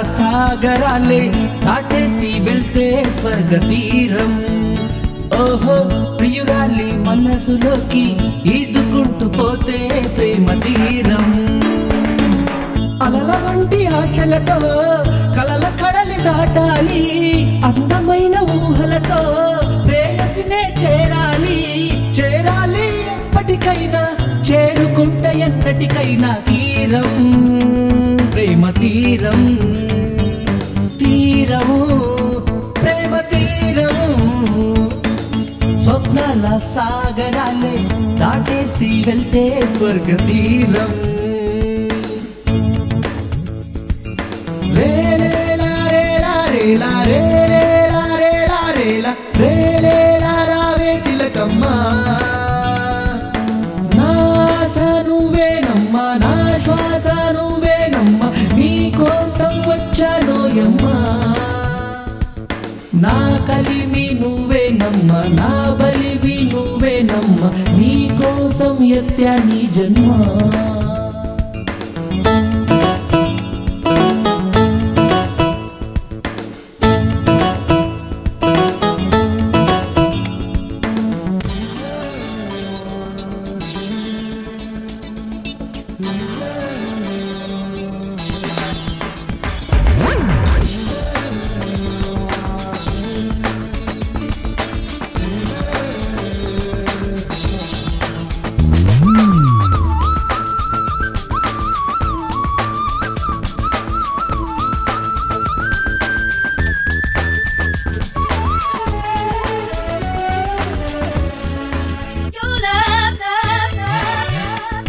సాగరాలే దాటేసి వెళ్తే స్వర్గ తీరం ఓహో ప్రియురాలి మనసులోకి ఈదుకుంటూ పోతే ప్రేమ తీరం అలల వంటి ఆశలతో కలల కడలి దాటాలి అందమైన ఊహలతో ప్రేయసినే చేరాలి చేరాలి ఎప్పటికైనా చేరుకుంట ఎన్నటికైనా తీరం ప్రేమ తీరం తీరము ప్రేమ తీరం స్వప్నాల సాగరాలే దాటేసి వెళ్తే స్వర్గ తీరం రేలేలా రేలా రేలా రేలేలా రేలా రేలా రేలేలా రావే చిలకమ్మ నా ఆశ నువ్వేనమ్మా నా శ్వాస నువ్వేనమ్మా నీ కోసం వచ్చానోయమ్మా నా కలిమి నువ్వేనమ్మ నా బలివి నువ్వేనమ్మ నీ కోసం ఎత్తా నీ జన్మ Your love, love, love,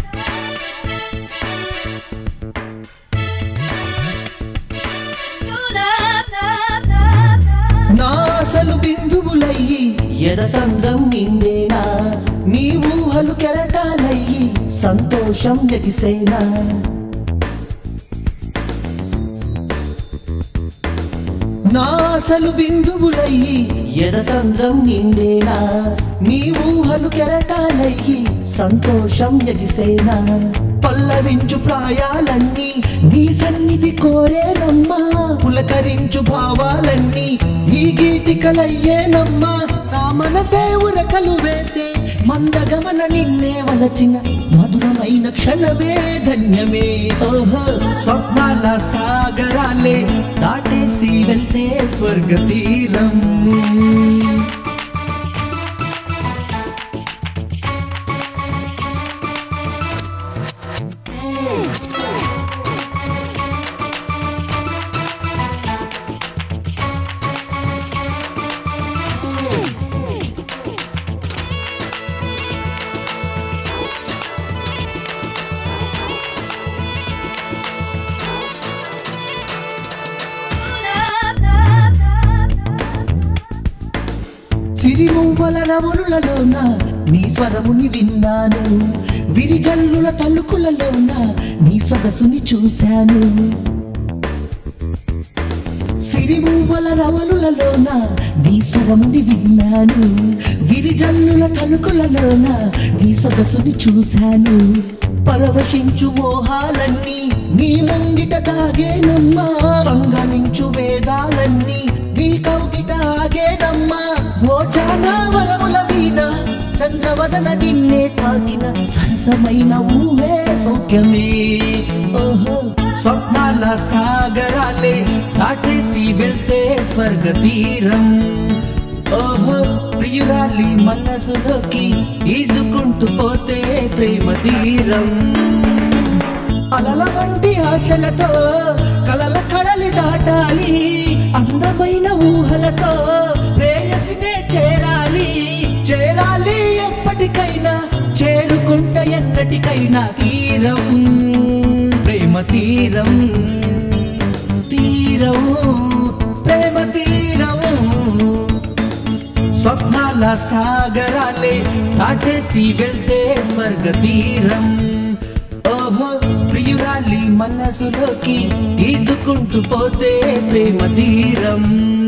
Your love, love, love, love. నా అసలు బిందువులయ్యి ఎదసంద్రం నిండేనా నీ ఊహలు కెరటాలయ్యి సంతోషం లెగిసేనా నా అసలు బిందువులయ్యి ఎదసంద్రం నిండేనా నీ ఊహలు కెరటాలయ్యి సంతోషం ఎగిసేనా పల్లవించు ప్రాయాలన్నీ నీ సన్నిధి కోరేనమ్మా పులకరించు భావాలన్నీ ఈ గీతికలయ్యేనమ్మా నా మనసే ఉరకలు వేసే మందగమన నిన్నే వలచిన మధురమైన క్షణమే ధన్యమే ఓహో స్వప్నాల సాగరాలే దాటేసి వెళ్తే స్వర్గ తీరం Your love, love, love. సిరిమువ్వల రవరులలోన నీ స్వరముని విన్నాను విరిజల్లుల తలుకులలోన నీ సొగసుని చూశాను సిరిమువ్వల రవలులలోన నీ స్వరముని విన్నాను విరిజల్లుల తలుకులలోన నీ సొగసుని చూశాను పరవశించు మోహాలన్నీ నీ ముంగిట దాగేనమ్మా సంగమించు వేదాలన్నీ నీ కౌగిట ఆగేనమ్మా ఓ చానా వరముల వీణ చంద్రవదన నిన్నే తాకిన సరసమైన ఊహే సౌఖ్యమే ఓహో స్వప్నాల సాగరాలే దాటేసి వెళ్తే స్వర్గ తీరం ఓహో ప్రియురాలి మనసులోకి ఈదుకుంటూ పోతే ప్రేమ తీరం అలల వంటి ఆశలతో కలల కడలి దాటాలి అందమైన ఊహలతో ప్రేయసినే చేరాలి చేరాలి ఎప్పటికైనా చేరుకుంట ఎన్నటికైనా తీరం ప్రేమ తీరం తీరం ప్రేమ తీరం స్వప్నాల సాగరాలే దాటేసి వెళ్తే స్వర్గ తీరం ఓహో ప్రియురాలి మనసులోకి ఈదుకుంటూ పోతే ప్రేమ తీరం